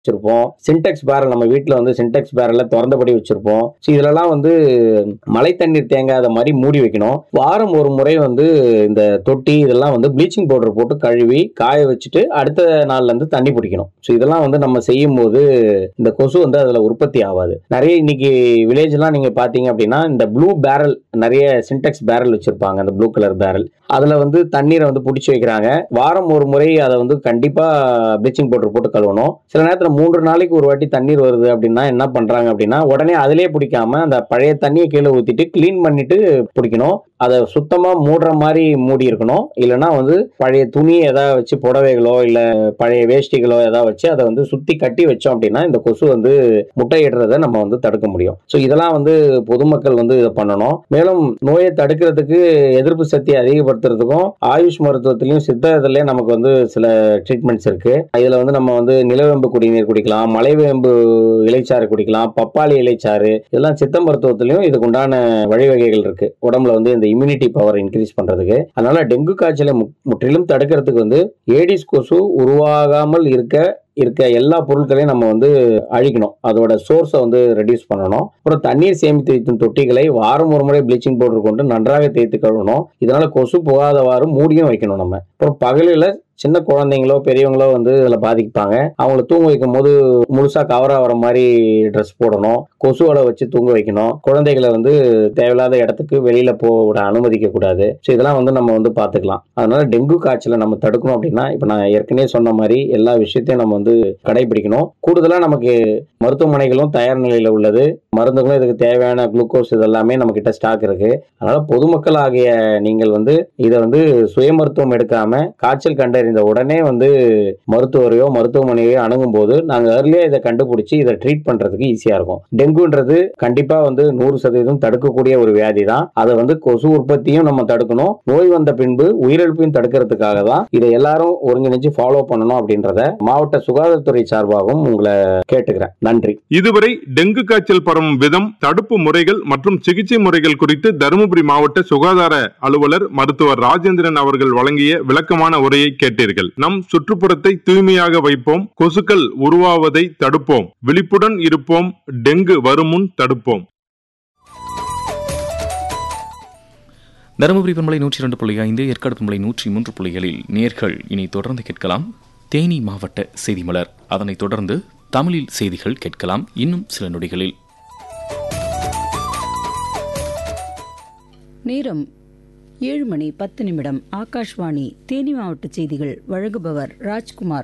வச்சிருப்போம் சின்டெக்ஸ் பேரல் நம்ம வீட்டில் வந்து சின்டெக்ஸ் பேரல்ல திறந்தபடி வச்சிருப்போம் ஸோ இதுலலாம் வந்து மழை தண்ணீர் தேங்காத மாதிரி மூடி வைக்கணும் வாரம் ஒரு முறை வந்து இந்த தொட்டி இதெல்லாம் வந்து ப்ளீச்சிங் பவுடர் போட்டு கழுவி காய வச்சுட்டு அடுத்த நாள்ல இருந்து தண்ணி பிடிக்கணும் ஸோ இதெல்லாம் வந்து நம்ம செய்யும் போது இந்த கொசு வந்து அதில் உற்பத்தி ஆகாது நிறைய இன்னைக்கு வில்லேஜ்லாம் நீங்க பாத்தீங்க அப்படின்னா இந்த ப்ளூ பேரல் நிறைய சின்டெக்ஸ் பேரல் வச்சிருப்பாங்க அந்த ப்ளூ கலர் பேரல் அதுல வந்து தண்ணீரை வந்து பிடிச்சி வைக்கிறாங்க வாரம் ஒரு முறை அதை வந்து கண்டிப்பா ப்ளீச்சிங் பவுடர் போட்டு கழுவணும் சில நேரத்தில் மூன்று நாளைக்கு ஒரு வாட்டி தண்ணீர் வருது அப்படின்னா என்ன பண்றாங்க அப்படின்னா உடனே அதிலே பிடிக்காம அந்த பழைய தண்ணியை கீழே ஊத்திட்டு க்ளீன் பண்ணிட்டு பிடிக்கணும் அதை சுத்தமா மூடுற மாதிரி மூடி இருக்கணும் இல்லைன்னா வந்து பழைய துணி ஏதாவது வச்சு புடவைகளோ இல்ல பழைய வேஷ்டிகளோ ஏதாவது வச்சு அதை வந்து சுத்தி கட்டி வச்சோம் அப்படின்னா இந்த கொசு வந்து முட்டையிடுறதை நம்ம வந்து தடுக்க முடியும் ஸோ இதெல்லாம் வந்து பொதுமக்கள் வந்து இதை பண்ணணும் மேலும் நோயை தடுக்கிறதுக்கு எதிர்ப்பு சக்தியை அதிகப்படுத்துறதுக்கும் ஆயுஷ் மருத்துவத்திலையும் சித்த இதுலயும் நமக்கு வந்து சில ட்ரீட்மெண்ட்ஸ் இருக்கு இதுல வந்து நம்ம வந்து நிலவேம்பு குடிநீர் குடிக்கலாம் மலைவேம்பு இலைச்சாறு குடிக்கலாம் பப்பாளி இலைச்சாறு இதெல்லாம் சித்த மருத்துவத்திலையும் இதுக்கு உண்டான வழிவகைகள் இருக்கு உடம்புல வந்து இந்த இம்யூனிட்டி பவர் இன்க்ரீஸ் பண்றதுக்கு அதனால டெங்கு காய்ச்சலை மு- முற்றிலும் தடுக்கிறதுக்கு வந்து ஏடிஸ் கொசு உருவாகாமல் இருக்க இருக்க எல்லா பொருட்களையும் நம்ம வந்து அழிக்கணும் அதோட சோர்ஸை வந்து ரெடியூஸ் பண்ணணும் அப்புறம் தண்ணீர் சேமித்து வைக்கும் தொட்டிகளை வாரம் ஒரு முறை ப்ளீச்சிங் பவுடர் கொண்டு நன்றாக தேய்த்து கழுவணும் இதனால கொசு புகாதவாறு மூடியும் வைக்கணும் நம்ம அப்புறம் பகலில் சின்ன குழந்தைங்களோ பெரியவங்களோ வந்து இதில் பாதிப்பாங்க அவங்கள தூங்க வைக்கும் போது முழுசா கவர் ஆகிற மாதிரி ட்ரெஸ் போடணும் கொசுவோட வச்சு தூங்க வைக்கணும் குழந்தைகளை வந்து தேவையில்லாத இடத்துக்கு வெளியில போக விட அனுமதிக்க கூடாது ஸோ இதெல்லாம் வந்து நம்ம வந்து பார்த்துக்கலாம் அதனால டெங்கு காய்ச்சலை நம்ம தடுக்கணும் அப்படின்னா இப்போ நான் ஏற்கனவே சொன்ன மாதிரி எல்லா விஷயத்தையும் நம்ம வந்து கடைபிடிக்கணும் கூடுதலாக நமக்கு மருத்துவமனைகளும் தயார் நிலையில் உள்ளது மருந்துகளும் இதுக்கு தேவையான குளுக்கோஸ் இதெல்லாமே நம்ம கிட்ட ஸ்டாக் இருக்கு அதனால பொதுமக்கள் ஆகிய நீங்கள் வந்து இதை வந்து சுய மருத்துவம் எடுக்காம காய்ச்சல் கண்டறிந்த உடனே வந்து மருத்துவரையோ மருத்துவமனையோ அணுகும் போது நாங்க ஏர்லியா இதை கண்டுபிடிச்சு இதை ட்ரீட் பண்றதுக்கு ஈஸியா இருக்கும் டெங்குன்றது கண்டிப்பா வந்து நூறு சதவீதம் தடுக்கக்கூடிய ஒரு வியாதி தான் அதை வந்து கொசு உற்பத்தியும் நம்ம தடுக்கணும் நோய் வந்த பின்பு உயிரிழப்பையும் தடுக்கிறதுக்காக தான் இதை எல்லாரும் ஒருங்கிணைஞ்சு ஃபாலோ பண்ணணும் அப்படின்றத மாவட்ட சுகாதாரத்துறை சார்பாகவும் உங்களை கேட்டுக்கிறேன் நன்றி இதுவரை டெங்கு காய்ச்சல் பரவும் விதம் தடுப்பு முறைகள் மற்றும் சிகிச்சை முறைகள் குறித்து தருமபுரி மாவட்ட சுகாதார அலுவலர் மருத்துவர் ராஜேந்திரன் அவர்கள் வழங்கிய விளக்கமான உரையை கேட்டீர்கள் நம் சுற்றுப்புறத்தை தூய்மையாக வைப்போம் கொசுக்கள் உருவாவதை தடுப்போம் விழிப்புடன் இருப்போம் டெங்கு வருமுன் தடுப்போம் தருமபுரி பண்பலை நூற்றி இரண்டு புள்ளி ஐந்து ஏற்காடு பண்பலை நூற்றி மூன்று புள்ளிகளில் நேர்கள் இனி தொடர்ந்து கேட்கலாம் தேனி மாவட்ட செய்தி மலர் அதனைத் தொடர்ந்து தமிழில் செய்திகள் கேட்கலாம் இன்னும் சில நொடிகளில் நேரம் ஏழு மணி பத்து நிமிடம் ஆகாஷ்வாணி தேனி மாவட்ட செய்திகள் வழங்குபவர் ராஜ்குமார்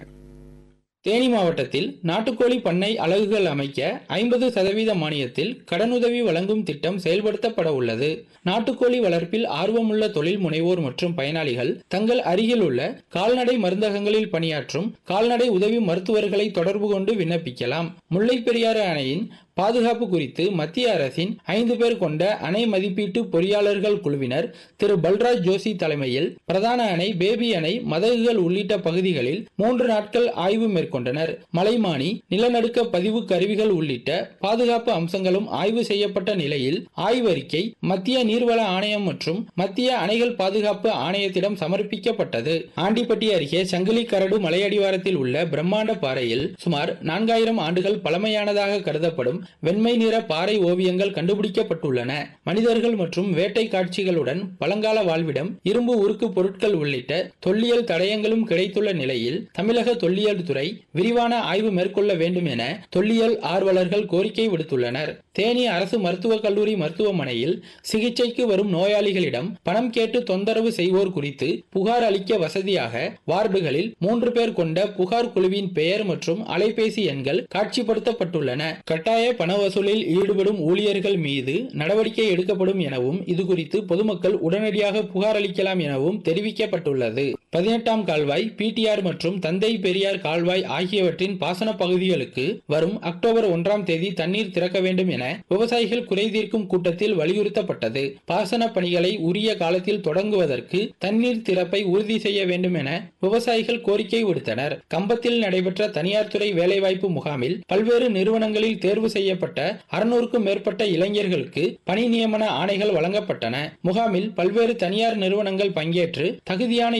தேனி மாவட்டத்தில் நாட்டுக்கோழி பண்ணை அலகுகள் அமைக்க ஐம்பது சதவீத மானியத்தில் கடனுதவி வழங்கும் திட்டம் செயல்படுத்தப்பட உள்ளது நாட்டுக்கோழி வளர்ப்பில் ஆர்வமுள்ள தொழில் முனைவோர் மற்றும் பயனாளிகள் தங்கள் அருகில் உள்ள கால்நடை மருந்தகங்களில் பணியாற்றும் கால்நடை உதவி மருத்துவர்களை தொடர்பு கொண்டு விண்ணப்பிக்கலாம் முல்லைப் பெரியாறு அணையின் பாதுகாப்பு குறித்து மத்திய அரசின் ஐந்து பேர் கொண்ட அணை மதிப்பீட்டு பொறியாளர்கள் குழுவினர் திரு பல்ராஜ் ஜோஷி தலைமையில் பிரதான அணை பேபி அணை மதகுகள் உள்ளிட்ட பகுதிகளில் மூன்று நாட்கள் ஆய்வு மேற்கொண்டனர் மலைமானி நிலநடுக்க பதிவு கருவிகள் உள்ளிட்ட பாதுகாப்பு அம்சங்களும் ஆய்வு செய்யப்பட்ட நிலையில் ஆய்வறிக்கை மத்திய நீர்வள ஆணையம் மற்றும் மத்திய அணைகள் பாதுகாப்பு ஆணையத்திடம் சமர்ப்பிக்கப்பட்டது ஆண்டிப்பட்டி அருகே சங்கிலி கரடு மலையடிவாரத்தில் உள்ள பிரம்மாண்ட பாறையில் சுமார் நான்காயிரம் ஆண்டுகள் பழமையானதாக கருதப்படும் வெண்மை நிற பாறை ஓவியங்கள் கண்டுபிடிக்கப்பட்டுள்ளன மனிதர்கள் மற்றும் வேட்டை காட்சிகளுடன் பழங்கால வாழ்விடம் இரும்பு உருக்கு பொருட்கள் உள்ளிட்ட தொல்லியல் தடயங்களும் கிடைத்துள்ள நிலையில் தமிழக தொல்லியல் துறை விரிவான ஆய்வு மேற்கொள்ள வேண்டும் என தொல்லியல் ஆர்வலர்கள் கோரிக்கை விடுத்துள்ளனர் தேனி அரசு மருத்துவக் கல்லூரி மருத்துவமனையில் சிகிச்சைக்கு வரும் நோயாளிகளிடம் பணம் கேட்டு தொந்தரவு செய்வோர் குறித்து புகார் அளிக்க வசதியாக வார்டுகளில் மூன்று பேர் கொண்ட புகார் குழுவின் பெயர் மற்றும் அலைபேசி எண்கள் காட்சிப்படுத்தப்பட்டுள்ளன கட்டாய பண வசூலில் ஈடுபடும் ஊழியர்கள் மீது நடவடிக்கை எடுக்கப்படும் எனவும் இது குறித்து பொதுமக்கள் உடனடியாக புகார் அளிக்கலாம் எனவும் தெரிவிக்கப்பட்டுள்ளது பதினெட்டாம் கால்வாய் பிடிஆர் மற்றும் தந்தை பெரியார் கால்வாய் ஆகியவற்றின் பாசன பகுதிகளுக்கு வரும் அக்டோபர் ஒன்றாம் தேதி தண்ணீர் திறக்க வேண்டும் என விவசாயிகள் குறை தீர்க்கும் கூட்டத்தில் வலியுறுத்தப்பட்டது பாசன பணிகளை உரிய காலத்தில் தொடங்குவதற்கு தண்ணீர் திறப்பை உறுதி செய்ய வேண்டும் என விவசாயிகள் கோரிக்கை விடுத்தனர் கம்பத்தில் நடைபெற்ற தனியார் துறை வேலைவாய்ப்பு முகாமில் பல்வேறு நிறுவனங்களில் தேர்வு செய்யப்பட்ட அறுநூறுக்கும் மேற்பட்ட இளைஞர்களுக்கு பணி நியமன ஆணைகள் வழங்கப்பட்டன முகாமில் பல்வேறு தனியார் நிறுவனங்கள் பங்கேற்று தகுதியான இளைஞர்கள்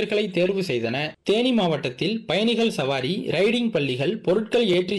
பெயர்களை தேர்வு செய்தன தேனி மாவட்டத்தில் பயணிகள் சவாரி ரைடிங் பள்ளிகள் பொருட்கள் ஏற்றி